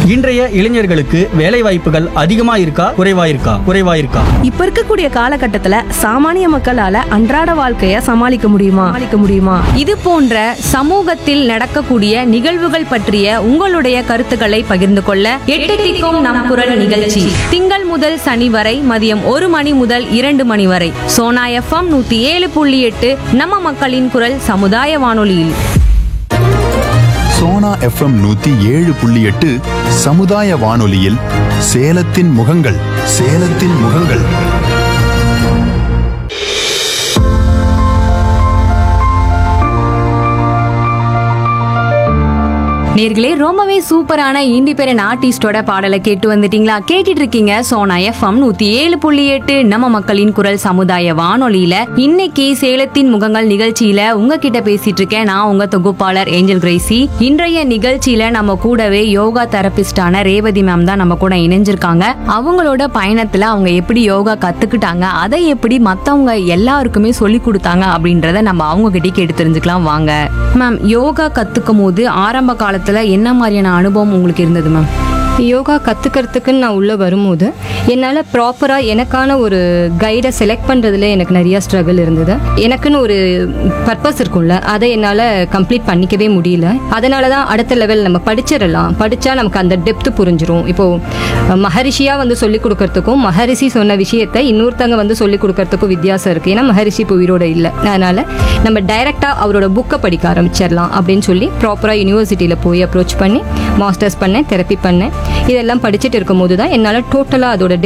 இன்றைய இளைஞர்களுக்கு வேலை வாய்ப்புகள் அதிகமா இருக்கா குறைவா இருக்கா குறைவா இருக்கா இப்ப இருக்கக்கூடிய காலகட்டத்துல சாமானிய மக்களால அன்றாட வாழ்க்கைய சமாளிக்க முடியுமா சமாளிக்க முடியுமா இது போன்ற சமூகத்தில் நடக்கக்கூடிய நிகழ்வுகள் பற்றிய உங்களுடைய கருத்துக்களை பகிர்ந்து கொள்ள எட்டு திக்கும் நம் குரல் நிகழ்ச்சி திங்கள் முதல் சனி வரை மதியம் ஒரு மணி முதல் இரண்டு மணி வரை சோனா எஃப்எம் நூத்தி ஏழு புள்ளி எட்டு நம்ம மக்களின் குரல் சமுதாய வானொலியில் சோனா எஃப்எம் நூத்தி ஏழு புள்ளி எட்டு சமுதாய வானொலியில் சேலத்தின் முகங்கள் சேலத்தின் முகங்கள் நேர்களே ரொம்பவே சூப்பரான இண்டிபெண்டன்ட் ஆர்டிஸ்டோட பாடலை கேட்டு வந்துட்டீங்களா கேட்டுட்டு இருக்கீங்க சோனா எஃப்எம் நூத்தி ஏழு புள்ளி எட்டு நம்ம மக்களின் குரல் சமுதாய வானொலியில இன்னைக்கு சேலத்தின் முகங்கள் நிகழ்ச்சியில உங்ககிட்ட பேசிட்டு இருக்கேன் நான் உங்க தொகுப்பாளர் ஏஞ்சல் கிரேசி இன்றைய நிகழ்ச்சியில நம்ம கூடவே யோகா தெரபிஸ்டான ரேவதி மேம் தான் நம்ம கூட இணைஞ்சிருக்காங்க அவங்களோட பயணத்துல அவங்க எப்படி யோகா கத்துக்கிட்டாங்க அதை எப்படி மத்தவங்க எல்லாருக்குமே சொல்லி கொடுத்தாங்க அப்படின்றத நம்ம அவங்க கிட்டே கேட்டு தெரிஞ்சுக்கலாம் வாங்க மேம் யோகா கத்துக்கும் போது ஆரம்ப காலத்துல என்ன மாதிரியான அனுபவம் உங்களுக்கு இருந்தது மேம் யோகா கற்றுக்கிறதுக்குன்னு நான் உள்ளே வரும்போது என்னால் ப்ராப்பராக எனக்கான ஒரு கைடை செலக்ட் பண்ணுறதுல எனக்கு நிறையா ஸ்ட்ரகிள் இருந்தது எனக்குன்னு ஒரு பர்பஸ் இருக்கும்ல அதை என்னால் கம்ப்ளீட் பண்ணிக்கவே முடியல அதனால தான் அடுத்த லெவல் நம்ம படிச்சிடலாம் படித்தா நமக்கு அந்த டெப்த்து புரிஞ்சிரும் இப்போது மகரிஷியாக வந்து சொல்லிக் கொடுக்கறதுக்கும் மகரிஷி சொன்ன விஷயத்தை இன்னொருத்தங்க வந்து சொல்லிக் கொடுக்கறதுக்கும் வித்தியாசம் இருக்குது ஏன்னா மகரிஷி இப்போ உயிரோட இல்லை அதனால் நம்ம டைரெக்டாக அவரோட புக்கை படிக்க ஆரம்பிச்சிடலாம் அப்படின்னு சொல்லி ப்ராப்பராக யூனிவர்சிட்டியில் போய் அப்ரோச் பண்ணி மாஸ்டர்ஸ் பண்ணேன் தெரப்பி பண்ணேன் இதெல்லாம் படிச்சுட்டு இருக்கும்போது தான் என்னால் டோட்டலாக அதோட